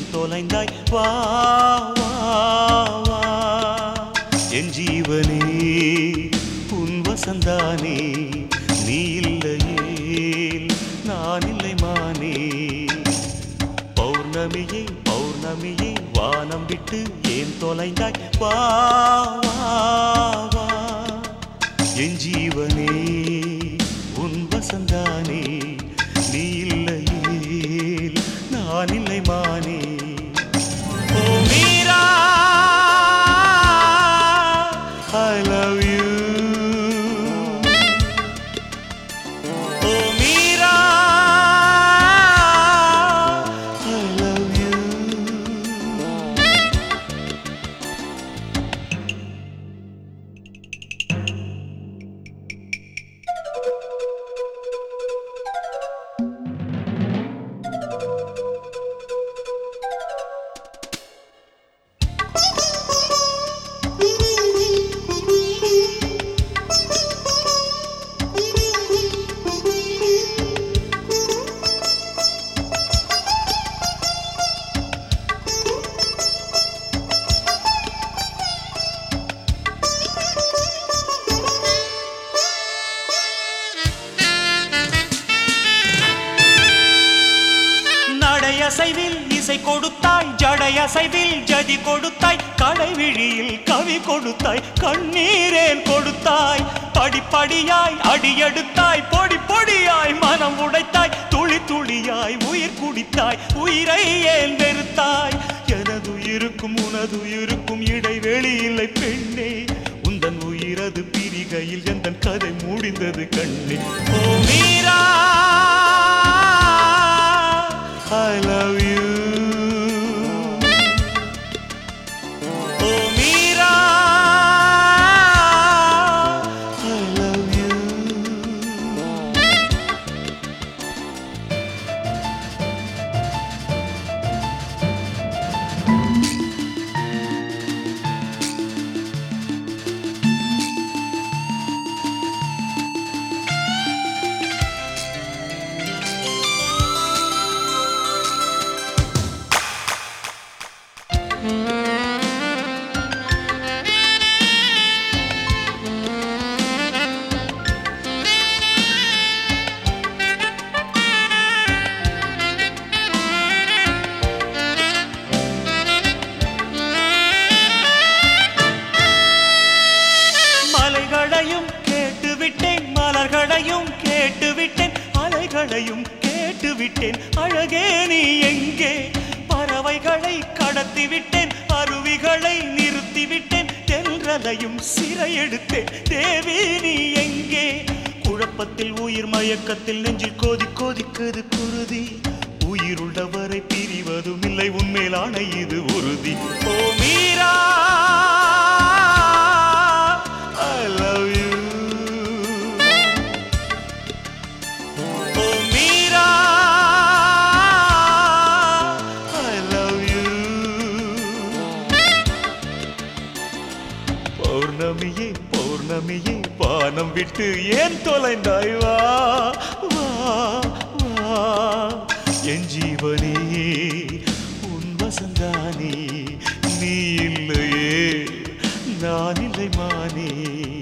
ஏன் தொலைந்தாய் வா வா வா என் ஜீவனே உன் வசந்தானே நீ இல்லையே நான் இல்லை மானே பௌர்ணமியே பௌர்ணமியே வானம் விட்டு ஏன் தொலைந்தாய் வா வா வா என் ஜீவனே உன் வசந்தானே நீ இல்லையே நான் இல்லை மானே ஓ Meera I love you O Meera I love you நடையசைவில் இசை கொடுத்தாய் ஜடையசைவில் ஜதி கொடுத்தாய் கடைவிழியில் கவி கொடுத்தாய் கண்ணீரேன் கொடுத்தாய் படிப்படியாய் அடியெடுத்தாய் பொடி பொடியாய் மனம் உடைத்தாய் துளி துளியாய் உயிர் குடித்தாய் உயிரை ஏன் வெறுத்தாய் எனது உயிருக்கும் உனது உயிருக்கும் இடைவெளி இல்லை பெண்ணே உந்தன் உயிரது பிரிகையில் எந்த கதை முடிந்தது கண்ணே ஓ Meera I love you. Oh, Mira, I love you. மலைகளையும் கேட்டுவிட்டேன் மலர்களையும் கேட்டுவிட்டேன் அலைகளையும் கேட்டுவிட்டேன் அழகே நீ எங்கே பறவைகளை கடத்திவிட்டேன் அருவிகளை நிறுத்திவிட்டேன் தென்றலையும் சிறையெடுத்தேன் தேவி நீ எங்கே குழப்பத்தில் உயிர் மயக்கத்தில் நெஞ்சில் கோதி கோதிக்குது குருதி உயிருள்ளவரை பிரிவதும் இல்லை உண்மையிலான இது உறுதி ஓ Meera I love you. Oh, Mira, I love you. பௌர்ணமியே பௌர்ணமியே வானம் விட்டு ஏன் தொலைந்தாய் வா வா வா என் ஜீவனே உன் வசந்தானே நீ இல்லையே நான் இல்லை மானே